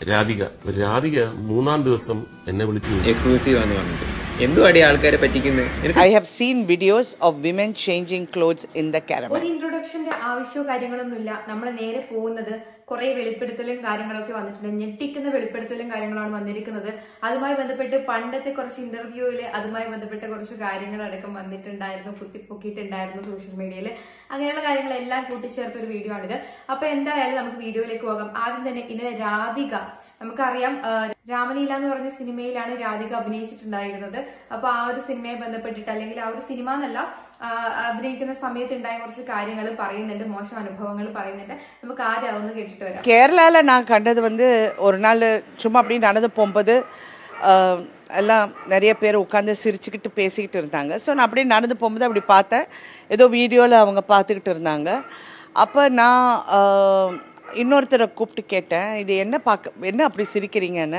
രാധിക രാധിക മൂന്നാം ദിവസം എന്നെ വിളിച്ചു ചോദിച്ചു, എക്സ്ക്ലൂസീവ് എന്ന് പറഞ്ഞിട്ട് എന്തുവാടി ആൾക്കാരെ പറ്റിക്കുന്നത് എനിക്ക് I have seen videos of women changing clothes in the caravan. ഒരു ഇൻട്രൊഡക്ഷന്റെ ആവശ്യമോ കാര്യങ്ങളൊന്നുമില്ല നമ്മൾ നേരെ പോകുന്നത് കുറെ വെളിപ്പെടുത്തലും കാര്യങ്ങളൊക്കെ വന്നിട്ടുണ്ട് ഞെട്ടിക്കുന്ന വെളിപ്പെടുത്തലും കാര്യങ്ങളാണ് വന്നിരിക്കുന്നത് അതുമായി ബന്ധപ്പെട്ട് പണ്ടത്തെ കുറച്ച് ഇന്റർവ്യൂവില് അതുമായി ബന്ധപ്പെട്ട കുറച്ച് കാര്യങ്ങളടക്കം വന്നിട്ടുണ്ടായിരുന്നു കുത്തിപ്പൊക്കിയിട്ടുണ്ടായിരുന്നു സോഷ്യൽ മീഡിയയിൽ അങ്ങനെയുള്ള കാര്യങ്ങളെല്ലാം കൂട്ടിച്ചേർത്ത ഒരു വീഡിയോ ആണിത് അപ്പൊ എന്തായാലും നമുക്ക് വീഡിയോയിലേക്ക് പോകാം ആദ്യം തന്നെ ഇന്നലെ രാധിക നമുക്കറിയാം ആ, രാമലീല എന്ന് പറഞ്ഞ സിനിമയിലാണ് രാധിക അഭിനയിച്ചിട്ടുണ്ടായിരുന്നത് അപ്പൊ ആ ഒരു സിനിമയെ ബന്ധപ്പെട്ടിട്ട് അല്ലെങ്കിൽ ആ ഒരു സിനിമ എന്നല്ല ആ, അഭിനയിക്കുന്ന സമയത്ത് ഉണ്ടായ കുറച്ച് കാര്യങ്ങൾ പറയുന്നുണ്ട് മോശം അനുഭവങ്ങൾ പറയുന്നുണ്ട് നമുക്ക് ആദ്യം ഒന്ന് കേട്ടിട്ട് വരാം கேரளாவில் நான் கண்டது வந்து ஒரு நாள் சும்மா அப்படி நடந்து போகும்போது ஆஹ், எல்லாம் நிறைய பேர் உட்காந்து சிரிச்சுக்கிட்டு பேசிக்கிட்டு இருந்தாங்க ஸோ நான் அப்படியே நடந்து போகும்போது அப்படி பார்த்தேன் ஏதோ வீடியோவில் அவங்க பார்த்துக்கிட்டு இருந்தாங்க அப்போ நான் ஆஹ், இன்னொருத்தரை கூப்பிட்டு கேட்டேன் இது என்ன பார்க்க என்ன அப்படி சிரிக்கிறீங்கன்னு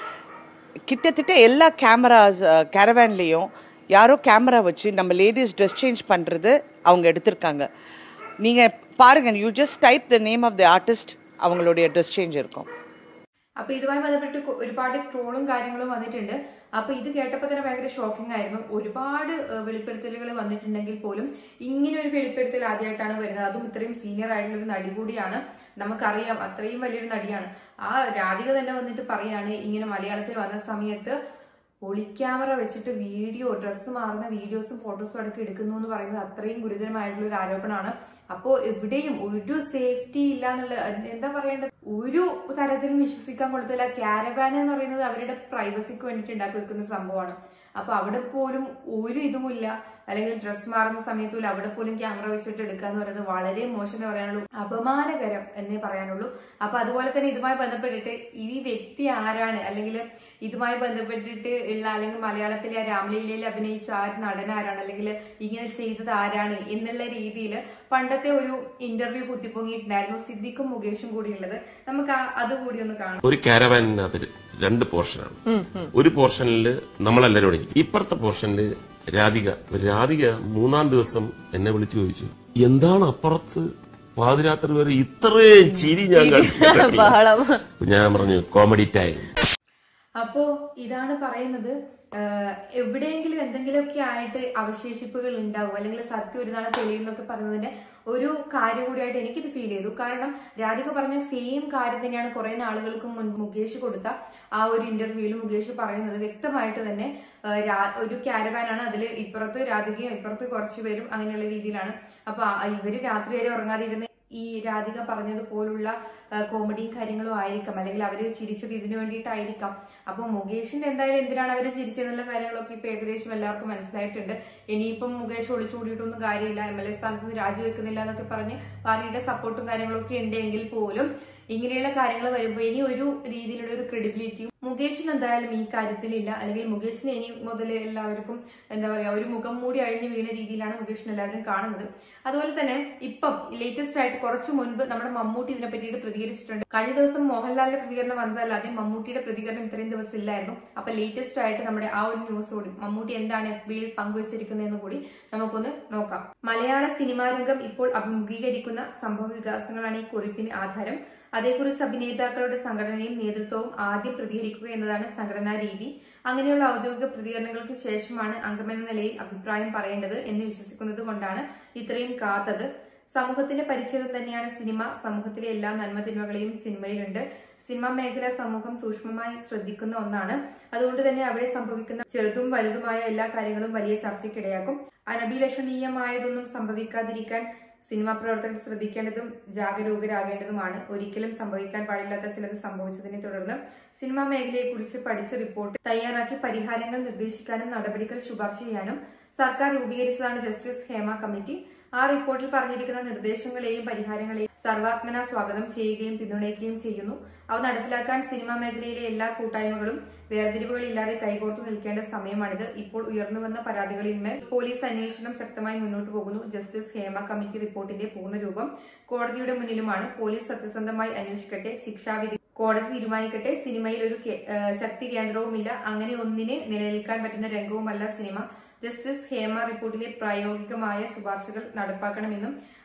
கிட்டத்தட்ட எல்லா கேமராஸ் கேரவேன்லேயும் யாரோ கேமரா வச்சு நம்ம லேடிஸ் ட்ரெஸ் சேஞ்ச் பண்ணுறது அவங்க எடுத்திருக்காங்க நீங்கள் பாருங்கள் you just type the name of the artist அவங்களுடைய ட்ரெஸ் சேஞ்ச் இருக்கும் അപ്പൊ ഇതുമായി ബന്ധപ്പെട്ട് കൊ- ഒരുപാട് ട്രോളും കാര്യങ്ങളും വന്നിട്ടുണ്ട് അപ്പൊ ഇത് കേട്ടപ്പോൾ തന്നെ ഭയങ്കര ഷോക്കിംഗ് ആയിരുന്നു ഒരുപാട് ഏഹ്, വെളിപ്പെടുത്തലുകൾ വന്നിട്ടുണ്ടെങ്കിൽ പോലും ഇങ്ങനെ ഒരു വെളിപ്പെടുത്തൽ ആദ്യമായിട്ടാണ് വരുന്നത് അതും ഇത്രയും സീനിയർ ആയിട്ടുള്ള ഒരു നടി കൂടിയാണ് നമുക്കറിയാം അത്രയും വലിയൊരു നടിയാണ് ആ രാധിക തന്നെ വന്നിട്ട് പറയാണ് ഇങ്ങനെ മലയാളത്തിൽ വന്ന സമയത്ത് ഒളിക്യാമറ വെച്ചിട്ട് വീഡിയോ ഡ്രസ്സ് മാറുന്ന വീഡിയോസും ഫോട്ടോസും അടക്കം എടുക്കുന്നു എന്ന് പറയുന്നത് അത്രയും ഗുരുതരമായിട്ടുള്ള ഒരു ആരോപണമാണ് അപ്പോ എവിടെയും ഒരു സേഫ്റ്റി ഇല്ല എന്നുള്ള എന്താ പറയേണ്ടത് ഒരു തരത്തിലും വിശ്വസിക്കാൻ കൊള്ളത്തില്ല ക്യാരവാൻ എന്ന് പറയുന്നത് അവരുടെ പ്രൈവസിക്ക് വേണ്ടിയിട്ട് ഉണ്ടാക്കി വെക്കുന്ന സംഭവമാണ് അപ്പൊ അവിടെ പോലും ഒരു ഇതുമില്ല അല്ലെങ്കിൽ ഡ്രസ് മാറുന്ന സമയത്ത് പോലും അവിടെ പോലും ക്യാമറ വെച്ചിട്ട് എടുക്കുക എന്ന് പറയുന്നത് വളരെ മോശം എന്ന് പറയാനുള്ളൂ അപമാനകരം എന്നേ പറയാനുള്ളൂ അപ്പൊ അതുപോലെ തന്നെ ഇതുമായി ബന്ധപ്പെട്ടിട്ട് ഈ വ്യക്തി ആരാണ് അല്ലെങ്കിൽ ഇതുമായി ബന്ധപ്പെട്ടിട്ട് ഉള്ള അല്ലെങ്കിൽ മലയാളത്തിലെ ആ രാമലീലയിൽ അഭിനയിച്ച ആ ഒരു നടൻ ആരാണ് അല്ലെങ്കിൽ ഇങ്ങനെ ചെയ്തത് ആരാണ് എന്നുള്ള രീതിയിൽ പണ്ടത്തെ ഒരു ഇന്റർവ്യൂ കുത്തിപ്പൊങ്ങിയിട്ടുണ്ടായിരുന്നു സിദ്ദിഖും മുകേഷും കൂടി ഉള്ളത് നമുക്ക് ആ- അതുകൂടി ഒന്ന് കാണാം ഒരു കാരവാനിനകത്ത് രണ്ട് പോർഷനാണ് ഒരു പോർഷനിൽ നമ്മളെല്ലാരും കൂടെ ഇരിക്കും. ഇപ്പുറത്തെ പോർഷനിൽ രാധിക രാധിക മൂന്നാം ദിവസം എന്നെ വിളിച്ചു ചോദിച്ചു എന്താണ് അപ്പുറത്ത് പാതിരാത്രി വരെ ഇത്രയും ചിരി ഞാൻ കണ്ടിട്ടില്ല." ഞാൻ പറഞ്ഞു കോമഡി ടൈം അപ്പോ ഇതാണ് പറയുന്നത് ആഹ് എവിടെയെങ്കിലും എന്തെങ്കിലുമൊക്കെ ആയിട്ട് അവശേഷിപ്പുകൾ ഉണ്ടാവും അല്ലെങ്കിൽ സത്യം ഒരു നാളെ തെളിയുന്നൊക്കെ പറയുന്നതിന്റെ ഒരു കാര്യം കൂടിയായിട്ട് എനിക്കിത് ഫീൽ ചെയ്തു കാരണം രാധിക പറഞ്ഞ സെയിം കാര്യം തന്നെയാണ് കുറെ നാളുകൾക്ക് മുൻപ് മുകേഷ് കൊടുത്ത ആ ഒരു ഇന്റർവ്യൂവിൽ മുകേഷ് പറയുന്നത് വ്യക്തമായിട്ട് തന്നെ ആഹ് രാ- ഒരു ക്യാരവാനാണ് അതിൽ ഇപ്പുറത്ത് രാധികയും ഇപ്പുറത്ത് കുറച്ച് പേരും അങ്ങനെയുള്ള രീതിയിലാണ് അപ്പൊ ആ- ഇവര് രാത്രി വരെ ഉറങ്ങാതിരുന്ന് ഈ രാധിക പറഞ്ഞതുപോലുള്ള ആ, കോമഡിയും കാര്യങ്ങളും ആയിരിക്കാം അല്ലെങ്കിൽ അവര് ചിരിച്ചത് ഇതിനു വേണ്ടിയിട്ടായിരിക്കാം അപ്പൊ മുകേഷിന്റെ എന്തായാലും എന്തിനാണ് അവര് ചിരിച്ചതെന്നുള്ള കാര്യങ്ങളൊക്കെ ഇപ്പൊ ഏകദേശം എല്ലാവർക്കും മനസ്സിലായിട്ടുണ്ട് ഇനിയിപ്പം മുകേഷ് ഒളിച്ചുകൂടിയിട്ടൊന്നും കാര്യമില്ല എം എൽ എ സ്ഥാനത്ത് നിന്ന് രാജിവെക്കുന്നില്ല എന്നൊക്കെ പറഞ്ഞ് പാർട്ടിയുടെ സപ്പോർട്ടും കാര്യങ്ങളൊക്കെ ഉണ്ടെങ്കിൽ പോലും ഇങ്ങനെയുള്ള കാര്യങ്ങൾ വരുമ്പോൾ ഇനി ഒരു രീതിയിലുള്ള ഒരു ക്രെഡിബിലിറ്റിയും മുകേഷിന് എന്തായാലും ഈ കാര്യത്തിലില്ല അല്ലെങ്കിൽ മുകേഷിന് ഇനി മുതൽ എല്ലാവർക്കും എന്താ പറയാ ഒരു മുഖം മൂടി അഴിഞ്ഞു വീണ രീതിയിലാണ് മുകേഷിന് എല്ലാവരും കാണുന്നത് അതുപോലെ തന്നെ ഇപ്പം ലേറ്റസ്റ്റ് ആയിട്ട് കുറച്ചു മുൻപ് നമ്മുടെ മമ്മൂട്ടി ഇതിനെ പറ്റിയിട്ട് പ്രതികരിച്ചിട്ടുണ്ട് കഴിഞ്ഞ ദിവസം മോഹൻലാലിന്റെ പ്രതികരണം വന്നതല്ലാതെ മമ്മൂട്ടിയുടെ പ്രതികരണം ഇത്രയും ദിവസം ഇല്ലായിരുന്നു അപ്പൊ ലേറ്റസ്റ്റ് ആയിട്ട് നമ്മുടെ ആ ഒരു ന്യൂസ് കൂടി മമ്മൂട്ടി എന്താണ് എഫ് ബിയിൽ പങ്കുവച്ചിരിക്കുന്നതെന്ന് കൂടി നമുക്കൊന്ന് നോക്കാം മലയാള സിനിമാ രംഗം ഇപ്പോൾ അഭിമുഖീകരിക്കുന്ന സംഭവ വികാസങ്ങളാണ് ഈ കുറിപ്പിന് ആധാരം അതേക്കുറിച്ച് അഭിനേതാക്കളുടെ സംഘടനയും നേതൃത്വവും ആദ്യം പ്രതികരിക്കുക എന്നതാണ് സംഘടനാ രീതി അങ്ങനെയുള്ള ഔദ്യോഗിക പ്രതികരണങ്ങൾക്ക് ശേഷമാണ് അംഗമെന്ന നിലയിൽ അഭിപ്രായം പറയേണ്ടത് എന്ന് വിശ്വസിക്കുന്നത് കൊണ്ടാണ് ഇത്രയും കാത്തത് സമൂഹത്തിന്റെ പരിച്ഛേദം തന്നെയാണ് സിനിമ സമൂഹത്തിലെ എല്ലാ നന്മതിന്മകളെയും സിനിമയിലുണ്ട് സിനിമാ മേഖല സമൂഹം സൂക്ഷ്മമായി ശ്രദ്ധിക്കുന്ന ഒന്നാണ് അതുകൊണ്ട് തന്നെ അവിടെ സംഭവിക്കുന്ന ചെറുതും വലുതുമായ എല്ലാ കാര്യങ്ങളും വലിയ ചർച്ചയ്ക്കിടയാക്കും അനഭിലഷണീയമായതൊന്നും സംഭവിക്കാതിരിക്കാൻ സിനിമാ പ്രവർത്തകർ ശ്രദ്ധിക്കേണ്ടതും ജാഗരൂകരാകേണ്ടതുമാണ് ഒരിക്കലും സംഭവിക്കാൻ പാടില്ലാത്ത ചിലത് സംഭവിച്ചതിനെ തുടർന്ന് സിനിമാ മേഖലയെക്കുറിച്ച് പഠിച്ച റിപ്പോർട്ട് തയ്യാറാക്കി പരിഹാരങ്ങൾ നിർദ്ദേശിക്കാനും നടപടികൾ ശുപാർശ ചെയ്യാനും സർക്കാർ രൂപീകരിച്ചതാണ് ജസ്റ്റിസ് ഹേമ കമ്മിറ്റി ആ റിപ്പോർട്ടിൽ പറഞ്ഞിരിക്കുന്ന നിർദ്ദേശങ്ങളെയും പരിഹാരങ്ങളെയും സർവാത്മന സ്വാഗതം ചെയ്യുകയും പിന്തുണയ്ക്കുകയും ചെയ്യുന്നു അവ നടപ്പിലാക്കാൻ സിനിമാ മേഖലയിലെ എല്ലാ കൂട്ടായ്മകളും വേർതിരിവുകളില്ലാതെ കൈകോർത്തു നിൽക്കേണ്ട സമയമാണിത് ഇപ്പോൾ ഉയർന്നുവന്ന പരാതികളിന്മേൽ പോലീസ് അന്വേഷണം ശക്തമായി മുന്നോട്ട് പോകുന്നു ജസ്റ്റിസ് ഹേമ കമ്മിറ്റി റിപ്പോർട്ടിന്റെ പൂർണ്ണരൂപം കോടതിയുടെ മുന്നിലുമാണ് പോലീസ് സത്യസന്ധമായി അന്വേഷിക്കട്ടെ ശിക്ഷാവിധി കോടതി തീരുമാനിക്കട്ടെ സിനിമയിൽ ഒരു കേ- ഏഹ് ശക്തി കേന്ദ്രവുമില്ല അങ്ങനെ ഒന്നിന് നിലനിൽക്കാൻ പറ്റുന്ന രംഗവുമല്ല സിനിമ ജസ്റ്റിസ് ഹേമ റിപ്പോർട്ടിലെ പ്രായോഗികമായ ശുപാർശകൾ നടപ്പാക്കണമെന്നും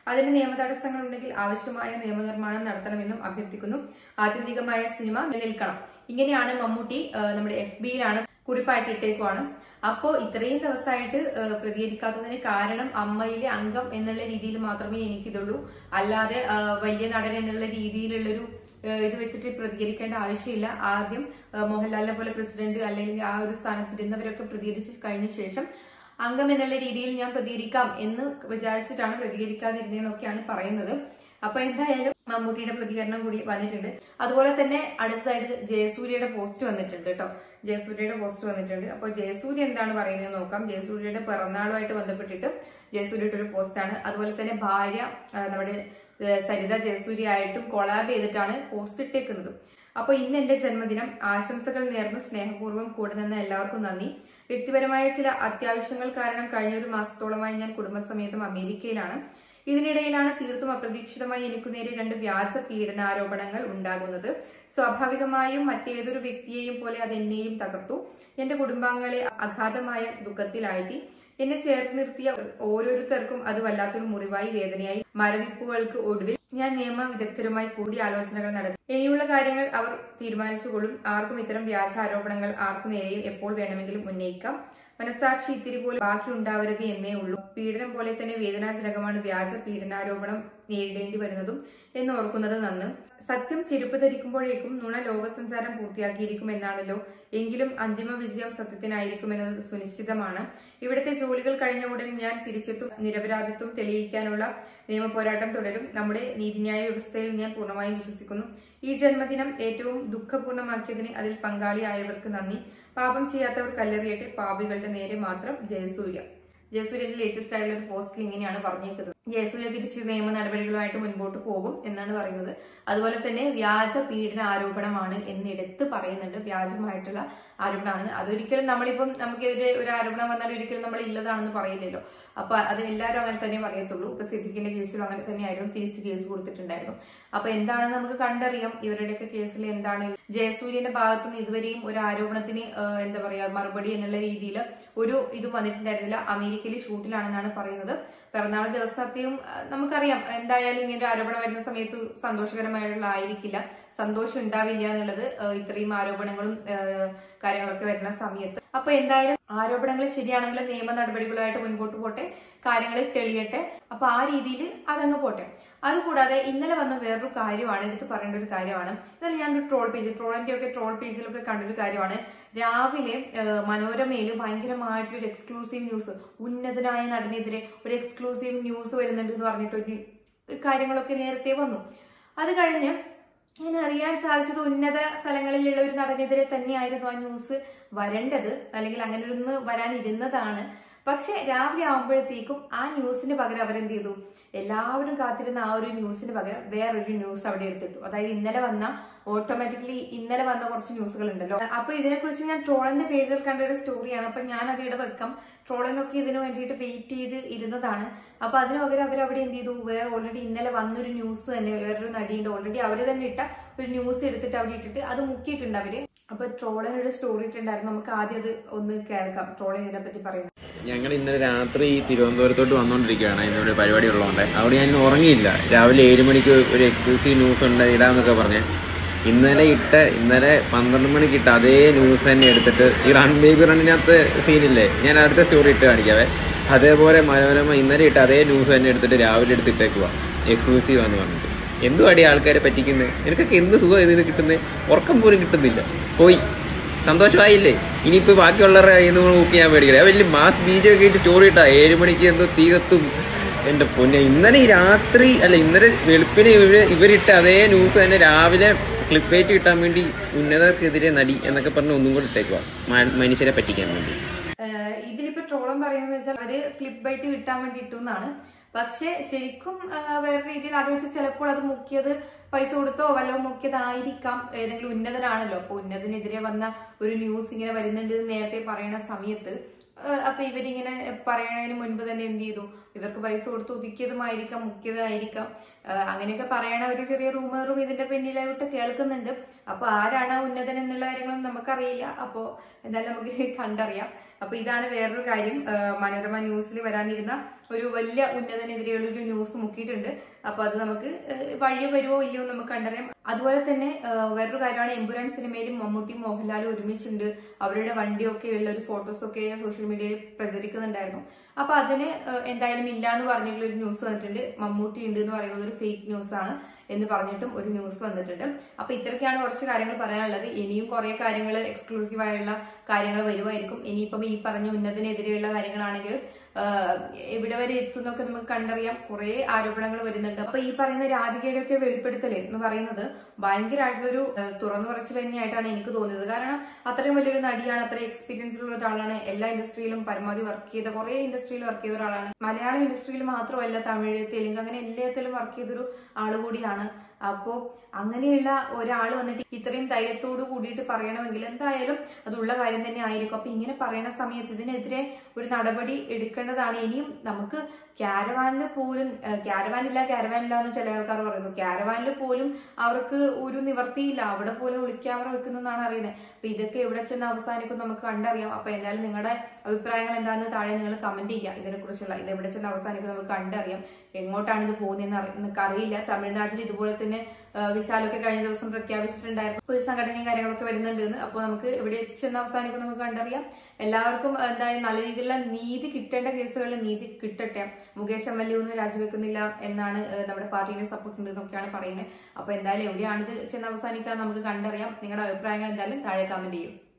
അതിന് നിയമ തടസ്സങ്ങൾ ഉണ്ടെങ്കിൽ ആവശ്യമായ നിയമനിർമ്മാണം നടത്തണമെന്നും അഭ്യർത്ഥിക്കുന്നു ആത്യന്തികമായ സിനിമ നിലനിൽക്കണം ഇങ്ങനെയാണ് മമ്മൂട്ടി ആ, നമ്മുടെ എഫ് ബിയിലാണ് കുറിപ്പായിട്ട് ഇട്ടേക്കുവാണ് അപ്പോ ഇത്രയും ദിവസമായിട്ട് ആ, പ്രതികരിക്കാത്തതിന് കാരണം അമ്മയിലെ അംഗം എന്നുള്ള രീതിയിൽ മാത്രമേ എനിക്കിതുള്ളൂ അല്ലാതെ ആ, വലിയ നടൻ എന്നുള്ള രീതിയിലുള്ളൊരു ആ, ഇത് വെച്ചിട്ട് പ്രതികരിക്കേണ്ട ആവശ്യമില്ല ആദ്യം ആ, മോഹൻലാലിനെ പോലെ പ്രസിഡന്റ് അല്ലെങ്കിൽ ആ ഒരു സ്ഥാനത്തിരുന്നവരൊക്കെ പ്രതികരിച്ച് കഴിഞ്ഞ ശേഷം അംഗം എന്നുള്ള രീതിയിൽ ഞാൻ പ്രതികരിക്കാം എന്ന് വിചാരിച്ചിട്ടാണ് പ്രതികരിക്കാതിരുന്നതെന്നൊക്കെയാണ് പറയുന്നത് അപ്പൊ എന്തായാലും മമ്മൂട്ടിയുടെ പ്രതികരണം കൂടി വന്നിട്ടുണ്ട് അതുപോലെ തന്നെ അടുത്തതായിട്ട് ജയസൂര്യയുടെ പോസ്റ്റ് വന്നിട്ടുണ്ട് കേട്ടോ ജയസൂര്യയുടെ പോസ്റ്റ് വന്നിട്ടുണ്ട് അപ്പോൾ ജയസൂര്യ എന്താണ് പറയുന്നത് നോക്കാം ജയസൂര്യയുടെ പിറന്നാളുമായിട്ട് ബന്ധപ്പെട്ടിട്ട് ജയസൂര്യയുടെ ഒരു പോസ്റ്റാണ് അതുപോലെ തന്നെ ഭാര്യ ആ, നമ്മുടെ ഏ, സരിത ജയസൂര്യ ആയിട്ടും കൊളാബ് ചെയ്തിട്ടാണ് പോസ്റ്റ് ഇട്ടേക്കുന്നത് അപ്പോൾ ഇന്ന് എന്റെ ജന്മദിനം ആശംസകൾ നേർന്ന് സ്നേഹപൂർവ്വം കൂടെ നിന്ന് എല്ലാവർക്കും നന്ദി വ്യക്തിപരമായ ചില അത്യാവശ്യങ്ങൾ കാരണം കഴിഞ്ഞ ഒരു മാസത്തോളമായി ഞാൻ കുടുംബസമേതം അമേരിക്കയിലാണ് ഇതിനിടയിലാണ് തീർത്തും അപ്രതീക്ഷിതമായി എനിക്ക് നേരെ രണ്ട് വ്യാജ പീഡനാരോപണങ്ങൾ ഉണ്ടാകുന്നത് സ്വാഭാവികമായും മറ്റേതൊരു വ്യക്തിയെയും പോലെ അത് എന്നെയും തകർത്തു എന്റെ കുടുംബാംഗങ്ങളെ അഗാധമായ ദുഃഖത്തിലാഴ്ത്തി എന്നെ ചേർത്ത് നിർത്തിയ ഓരോരുത്തർക്കും അത് വല്ലാത്തൊരു മുറിവായി വേദനയായി മരവിപ്പുകൾക്ക് ഒടുവിൽ ഞാൻ നിയമ വിദഗ്ധരുമായി കൂടി ആലോചനകൾ നടത്തി ഇനിയുള്ള കാര്യങ്ങൾ അവർ തീരുമാനിച്ചുകൊള്ളും ആർക്കും ഇത്തരം വ്യാജ ആരോപണങ്ങൾ ആർക്കു നേരെയും എപ്പോൾ വേണമെങ്കിലും ഉന്നയിക്കാം മനസ്സാക്ഷി ഇത്തിരി പോലും ബാക്കി ഉണ്ടാവരുത് എന്നേ ഉള്ളൂ പീഡനം പോലെ തന്നെ വേദനാജനകമാണ് വ്യാജ പീഡനാരോപണം നേരിടേണ്ടി വരുന്നതും എന്ന് ഓർക്കുന്നത് നന്ന് സത്യം ചെരുപ്പ് ധരിക്കുമ്പോഴേക്കും നുണ ലോകസഞ്ചാരം പൂർത്തിയാക്കിയിരിക്കും എന്നാണല്ലോ എങ്കിലും അന്തിമ വിജയം സത്യത്തിനായിരിക്കുമെന്നത് സുനിശ്ചിതമാണ് ഇവിടുത്തെ ജോലികൾ കഴിഞ്ഞ ഉടൻ ഞാൻ തിരിച്ചെത്തും നിരപരാധിത്വം തെളിയിക്കാനുള്ള നിയമ പോരാട്ടം തുടരും നമ്മുടെ നീതിന്യായ വ്യവസ്ഥയിൽ ഞാൻ പൂർണ്ണമായും വിശ്വസിക്കുന്നു ഈ ജന്മദിനം ഏറ്റവും ദുഃഖപൂർണ്ണമാക്കിയതിന് അതിൽ പങ്കാളിയായവർക്ക് നന്ദി പാപം ചെയ്യാത്തവർ കല്ലെറിയട്ടെ പാപികളുടെ നേരെ മാത്രം ജയസൂര്യ ജയസൂര്യന്റെ ലേറ്റസ്റ്റ് ആയിട്ടുള്ള ഒരു പോസ്റ്റിൽ ഇങ്ങനെയാണ് പറഞ്ഞേക്കുന്നത് ജയസൂര്യ തിരിച്ച് നിയമ നടപടികളുമായിട്ട് മുൻപോട്ട് പോകും എന്നാണ് പറയുന്നത് അതുപോലെ തന്നെ വ്യാജ പീഡന ആരോപണമാണ് എന്ന് എടുത്ത് പറയുന്നുണ്ട് വ്യാജമായിട്ടുള്ള ആരോപണമാണ് അതൊരിക്കലും നമ്മളിപ്പം നമുക്കെതിരെ ഒരു ആരോപണം വന്നാൽ ഒരിക്കലും നമ്മൾ ഇല്ലതാണെന്ന് പറയില്ലല്ലോ അപ്പൊ അത് എല്ലാവരും അങ്ങനെ തന്നെ പറയത്തുള്ളൂ ഇപ്പൊ സിദ്ദിഖിന്റെ കേസിലും അങ്ങനെ തന്നെയായിരുന്നു തിരിച്ച് കേസ് കൊടുത്തിട്ടുണ്ടായിരുന്നു അപ്പൊ എന്താണെന്ന് നമുക്ക് കണ്ടറിയാം ഇവരുടെയൊക്കെ കേസിൽ എന്താണ് ജയസൂര്യന്റെ ഭാഗത്തുനിന്ന് ഇതുവരെയും ഒരു ആരോപണത്തിന് ആ, എന്താ പറയാ മറുപടി എന്നുള്ള രീതിയിൽ ഒരു ഇത് വന്നിട്ടുണ്ടായിരുന്നില്ല അമേരിക്കയിൽ ഷൂട്ടിലാണെന്നാണ് പറയുന്നത് പിറന്നാൾ ദിവസത്തെയും ആ, നമുക്കറിയാം എന്തായാലും ഇങ്ങനെ ഒരു ആരോപണം വരുന്ന സമയത്ത് സന്തോഷകരമായിട്ടുള്ള ആയിരിക്കില്ല സന്തോഷം ഉണ്ടാവില്ല എന്നുള്ളത് ആ, ഇത്രയും ആരോപണങ്ങളും ആ, കാര്യങ്ങളൊക്കെ വരുന്ന സമയത്ത് അപ്പൊ എന്തായാലും ആരോപണങ്ങൾ ശരിയാണെങ്കിൽ നിയമ നടപടികളുമായിട്ട് മുൻപോട്ട് പോട്ടെ കാര്യങ്ങൾ തെളിയട്ടെ അപ്പൊ ആ രീതിയിൽ അതങ്ങ് പോട്ടെ അതുകൂടാതെ ഇന്നലെ വന്ന വേറൊരു കാര്യമാണ് എടുത്ത് പറയേണ്ട ഒരു കാര്യമാണ് ഇന്നലെ ഞാനൊരു ട്രോൾ പേജ് ട്രോളിന്റെ ഒക്കെ ട്രോൾ പേജിലൊക്കെ കണ്ടൊരു കാര്യമാണ് രാവിലെ ആ, മനോരമയിൽ ഭയങ്കരമായിട്ടൊരു എക്സ്ക്ലൂസീവ് ന്യൂസ് ഉന്നതനായ നടനെതിരെ ഒരു എക്സ്ക്ലൂസീവ് ന്യൂസ് വരുന്നുണ്ട് എന്ന് പറഞ്ഞിട്ട് ഒരു കാര്യങ്ങളൊക്കെ നേരത്തെ വന്നു അത് കഴിഞ്ഞ് ഞാൻ അറിയാൻ സാധിച്ചത് ഉന്നത തലങ്ങളിലുള്ള ഒരു നടനെതിരെ തന്നെയായിരുന്നു ആ ന്യൂസ് വരേണ്ടത് അല്ലെങ്കിൽ അങ്ങനെ ഒന്ന് വരാനിരുന്നതാണ് പക്ഷെ രാവിലെ ആകുമ്പോഴത്തേക്കും ആ ന്യൂസിന് പകരം അവരെന്ത് ചെയ്തു എല്ലാവരും കാത്തിരുന്ന ആ ഒരു ന്യൂസിന് പകരം വേറൊരു ന്യൂസ് അവിടെ എടുത്തിട്ടു അതായത് ഇന്നലെ വന്ന ഓട്ടോമാറ്റിക്കലി ഇന്നലെ വന്ന കുറച്ച് ന്യൂസുകൾ ഉണ്ടല്ലോ അപ്പൊ ഇതിനെക്കുറിച്ച് ഞാൻ ട്രോളിന്റെ പേജിൽ കണ്ട ഒരു സ്റ്റോറിയാണ് അപ്പൊ ഞാൻ അത് ഇവിടെ വെക്കാം ട്രോളിനൊക്കെ ഇതിനു വേണ്ടിയിട്ട് വെയിറ്റ് ചെയ്ത് ഇരുന്നതാണ് അപ്പൊ അതിന് പകരം അവർ അവിടെ എന്ത് ചെയ്തു വേറെ ഓൾറെഡി ഇന്നലെ വന്നൊരു ന്യൂസ് തന്നെ വേറൊരു നടിയുണ്ട് ഓൾറെഡി അവര് തന്നെ ഇട്ട ഒരു ന്യൂസ് എടുത്തിട്ട് അവിടെ ഇട്ടിട്ട് അത് മുക്കിയിട്ടുണ്ട് അവര് അപ്പൊ ട്രോളിന് ഒരു സ്റ്റോറി ഇട്ടുണ്ടായിരുന്നു നമുക്ക് ആദ്യം അത് ഒന്ന് കേൾക്കാം ട്രോളിൻ ഇതിനെ പറ്റി പറയുന്നത് ഞങ്ങൾ ഇന്നലെ രാത്രി തിരുവനന്തപുരത്തോട്ട് വന്നുകൊണ്ടിരിക്കുകയാണ് എന്നോട് പരിപാടി ഉള്ളതുകൊണ്ട് അവിടെ ഞാൻ ഉറങ്ങിയില്ല രാവിലെ ഏഴ് മണിക്ക് ഒരു എക്സ്ക്ലൂസീവ് ന്യൂസ് ഉണ്ട് ഇടാന്നൊക്കെ പറഞ്ഞ് ഇന്നലെ ഇട്ട ഇന്നലെ പന്ത്രണ്ട് മണിക്ക് ഇട്ട അതേ ന്യൂസ് തന്നെ എടുത്തിട്ട് ഈ റൺ ബേബി റണ്ണിനകത്ത് സീനില്ലേ ഞാൻ അടുത്ത സ്റ്റോറി ഇട്ട് കാണിക്കാവേ അതേപോലെ മനോരമ ഇന്നലെ ഇട്ട അതേ ന്യൂസ് തന്നെ എടുത്തിട്ട് രാവിലെ എടുത്തിട്ടേക്കുക എക്സ്ക്ലൂസീവ് ആന്ന് പറഞ്ഞിട്ട് എന്തുവാടി ആൾക്കാരെ പറ്റിക്കുന്നത് നിനക്കൊക്കെ എന്ത് സുഖം ഇതിന് കിട്ടുന്നത് ഉറക്കം പോലും കിട്ടുന്നില്ല പോയി സന്തോഷമായില്ലേ ഇനിയിപ്പോ ബാക്കിയുള്ളവരുടെ കയ്യിൽ നിന്ന് ബുക്ക് ചെയ്യാൻ മേടിക്കില്ല വലിയ മാസ് ബീജം ഒക്കെ ആയിട്ട് സ്റ്റോറി ഇട്ടാ ഏഴ് മണിക്ക് എന്തോ തീ കത്തും എന്റെ പൊന്നെ ഇന്നലെ ഈ രാത്രി അല്ല ഇന്നലെ വെളുപ്പിന് ഇവര് ഇവരിട്ട അതേ ന്യൂസ് തന്നെ രാവിലെ ക്ലിപ്പേറ്റ് കിട്ടാൻ വേണ്ടി ഉന്നതർക്കെതിരെ നടി എന്നൊക്കെ പറഞ്ഞ് ഒന്നും കൂടെ ഇട്ടേക്കുക മനുഷ്യരെ പറ്റിക്കാൻ വേണ്ടി ഏഹ് ഇതിലിപ്പോ ട്രോളം പറയുന്നത് വെച്ചാൽ അവര് ക്ലിപ്പ് ബൈറ്റ് കിട്ടാൻ വേണ്ടി ഇട്ടു എന്നാണ് പക്ഷെ ശരിക്കും ഏഹ് വേറെ രീതിയിൽ അത് വെച്ച് ചിലപ്പോൾ അത് മുക്കിയത് പൈസ കൊടുത്തോ വല്ലതും മുക്കിയതായിരിക്കാം ഏതെങ്കിലും ഉന്നതനാണല്ലോ അപ്പൊ ഉന്നതനെതിരെ വന്ന ഒരു ന്യൂസ് ഇങ്ങനെ വരുന്നുണ്ട് എന്ന് നേരത്തെ പറയുന്ന സമയത്ത് ഏഹ് അപ്പൊ ഇവരിങ്ങനെ പറയണതിന് മുൻപ് തന്നെ എന്ത് ചെയ്തു ഇവർക്ക് പൈസ കൊടുത്ത് ഒതുക്കിയതുമായിരിക്കാം മുക്കിയതായിരിക്കാം ഏഹ് അങ്ങനെയൊക്കെ പറയണ ഒരു ചെറിയ റൂമറും ഇതിന്റെ പിന്നിലായിട്ട് കേൾക്കുന്നുണ്ട് അപ്പൊ ആരാണ് ആ ഉന്നതൻ എന്നുള്ള കാര്യങ്ങളൊന്നും നമുക്കറിയില്ല അപ്പോ എന്തായാലും നമുക്ക് കണ്ടറിയാം അപ്പൊ ഇതാണ് വേറൊരു കാര്യം ഏഹ് മനോരമ ന്യൂസിൽ വരാനിരുന്ന ഒരു വലിയ ഉന്നതനെതിരെയുള്ള ഒരു ന്യൂസ് മുക്കിയിട്ടുണ്ട് അപ്പൊ അത് നമുക്ക് ഏഹ് വഴിയോ വരുമോ ഇല്ലയോ എന്ന് നമുക്ക് കണ്ടറിയാം അതുപോലെ തന്നെ ഏഹ് വേറൊരു കാര്യമാണ് എമ്പുരാൻ സിനിമയിലും മമ്മൂട്ടിയും മോഹൻലാലും ഒരുമിച്ചുണ്ട് അവരുടെ വണ്ടിയൊക്കെ ഉള്ള ഒരു ഫോട്ടോസ് ഒക്കെ സോഷ്യൽ മീഡിയയിൽ പ്രചരിക്കുന്നുണ്ടായിരുന്നു അപ്പൊ അതിന് ഏഹ് എന്തായാലും ഇല്ല എന്ന് പറഞ്ഞിട്ടുള്ള ഒരു ന്യൂസ് വന്നിട്ടുണ്ട് മമ്മൂട്ടി ഉണ്ട് എന്ന് പറയുന്നത് ഒരു ഫേക്ക് ന്യൂസ് ആണ് എന്ന് പറഞ്ഞിട്ടും ഒരു ന്യൂസ് വന്നിട്ടുണ്ട് അപ്പൊ ഇത്രയൊക്കെയാണ് കുറച്ച് കാര്യങ്ങൾ പറയാനുള്ളത് ഇനിയും കുറെ കാര്യങ്ങൾ എക്സ്ക്ലൂസീവ് ആയുള്ള കാര്യങ്ങൾ വരുമായിരിക്കും ഇനിയിപ്പം ഈ പറഞ്ഞ ഉന്നതിനെതിരെയുള്ള കാര്യങ്ങളാണെങ്കിൽ ആഹ് എവിടെ വരെ എത്തുന്നൊക്കെ നമുക്ക് കണ്ടറിയാം കുറെ ആരോപണങ്ങൾ വരുന്നുണ്ട് അപ്പൊ ഈ പറയുന്ന രാധികയുടെ ഒക്കെ വെളിപ്പെടുത്തൽ എന്ന് പറയുന്നത് ഭയങ്കരമായിട്ടുള്ളൊരു ആഹ് തുറന്നു പറച്ചിൽ തന്നെയായിട്ടാണ് എനിക്ക് തോന്നിയത് കാരണം അത്രയും വലിയൊരു നടിയാണ് അത്രയും എക്സ്പീരിയൻസ് ഉള്ള ഒരാളാണ് എല്ലാ ഇൻഡസ്ട്രിയിലും പരമാവധി വർക്ക് ചെയ്ത കുറെ ഇൻഡസ്ട്രിയിൽ വർക്ക് ചെയ്ത ഒരാളാണ് മലയാളം ഇൻഡസ്ട്രിയിൽ മാത്രമല്ല തമിഴ് തെലുങ്ക് അങ്ങനെ എല്ലാത്തിലും വർക്ക് ചെയ്തൊരു ആള് കൂടിയാണ് അപ്പോ അങ്ങനെയുള്ള ഒരാൾ വന്നിട്ട് ഇത്രയും ധൈര്യത്തോട് കൂടിയിട്ട് പറയണമെങ്കിൽ എന്തായാലും അതുള്ള കാര്യം തന്നെ ആയിരിക്കും അപ്പൊ ഇങ്ങനെ പറയുന്ന സമയത്ത് ഇതിനെതിരെ ഒരു നടപടി എടുക്കേണ്ടതാണ് ഇനിയും നമുക്ക് ക്യാരവാനിൽ പോലും ക്യാരവാനില്ല ക്യാരവാനില്ല എന്ന് ചില ആൾക്കാർ പറയുന്നു ക്യാരവാനിൽ പോലും അവർക്ക് ഒരു നിവർത്തിയില്ല അവിടെ പോലും ഒളിക്യാമറ വെക്കുന്നതാണ് അറിയുന്നത് അപ്പൊ ഇതൊക്കെ എവിടെ ചെന്ന് അവസാനിക്കും നമുക്ക് കണ്ടറിയാം അപ്പൊ എന്തായാലും നിങ്ങളുടെ അഭിപ്രായങ്ങൾ എന്താണെന്ന് താഴെ നിങ്ങൾ കമന്റ് ചെയ്യുക ഇതിനെ കുറിച്ചുള്ള ഇത് എവിടെ ചെന്ന് അവസാനിക്കും നമുക്ക് കണ്ടറിയാം എങ്ങോട്ടാണ് ഇത് പോകുന്നതെന്ന് അറി- നമുക്ക് അറിയില്ല തമിഴ്നാട്ടിൽ ഇതുപോലെ തന്നെ ആ, വിശാലൊക്കെ കഴിഞ്ഞ ദിവസം പ്രഖ്യാപിച്ചിട്ടുണ്ടായിരുന്നു ഒരു സംഘടനയും കാര്യങ്ങളൊക്കെ വരുന്നുണ്ട് എന്ന് അപ്പോൾ നമുക്ക് എവിടെ ചെന്ന് അവസാനിക്കും നമുക്ക് കണ്ടറിയാം എല്ലാവർക്കും എന്തായാലും നല്ല രീതിയിലുള്ള നീതി കിട്ടേണ്ട കേസുകളിൽ നീതി കിട്ടട്ടെ മുകേഷ് എം എൽ എ ഒന്നും രാജിവെക്കുന്നില്ല എന്നാണ് ഏഹ്, നമ്മുടെ പാർട്ടീനെ സപ്പോർട്ട് ഉണ്ട് എന്നൊക്കെയാണ് പറയുന്നത് അപ്പൊ എന്തായാലും എവിടെയാണിത് ചെന്ന് അവസാനിക്കാൻ നമുക്ക് കണ്ടറിയാം നിങ്ങളുടെ അഭിപ്രായങ്ങൾ എന്തായാലും താഴെ കമന്റ് ചെയ്യും